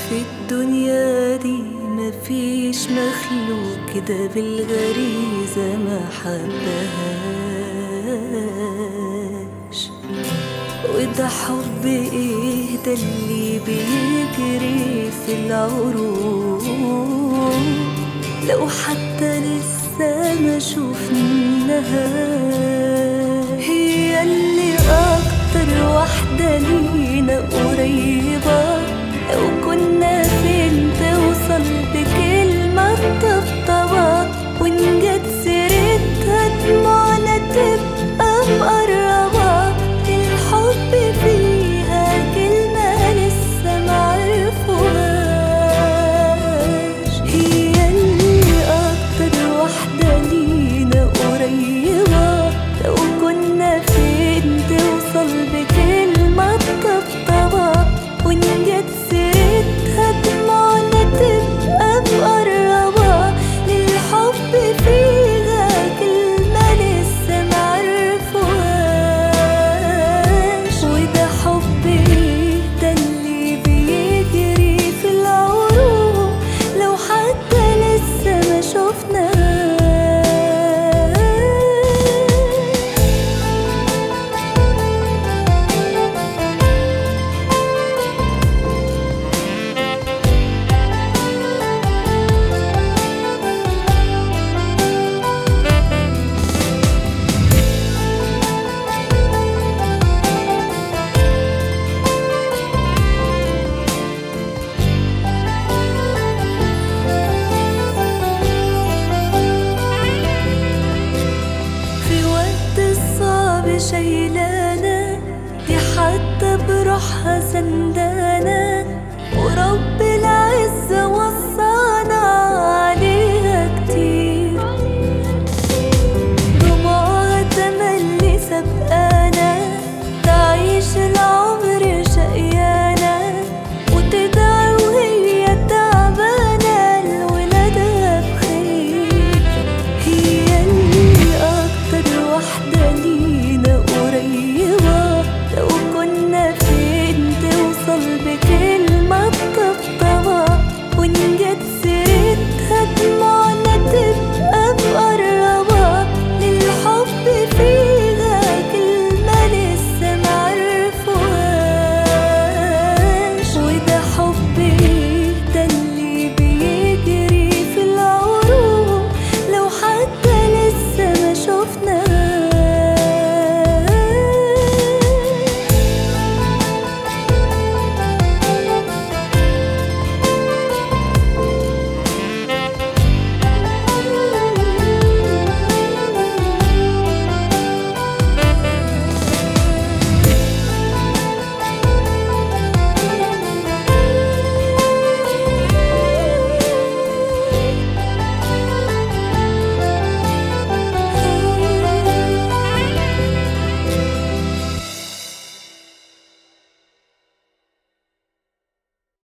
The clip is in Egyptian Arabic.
في الدنيا دي مفيش مخلوق كده بالغريزة ما حبهاش وده حب ايه ده اللي بيجري في العروق لو حتى لسه ما شفناها هي اللي اكتر واحدة لينا قريبة لو كنا فين توصل بكلمة طبطبة وإن جت سيرتها دموعنا تبقى مقربة الحب فيها كلمة لسه معرفوهاش هي اللي أكتر واحدة لينا قريبة لو كنا فين توصل بكلمة طبطبة وإن جت سيرتها دموعنا تبقى مقربة للحب فيها كلمة لسه معرفوهاش وده حب ايه ده اللي بيجري في العروق لو حتى لسه ما شفناهاش في وقت الصعب شايلانا دي حتى بروحها سندانة ورب العزة وصل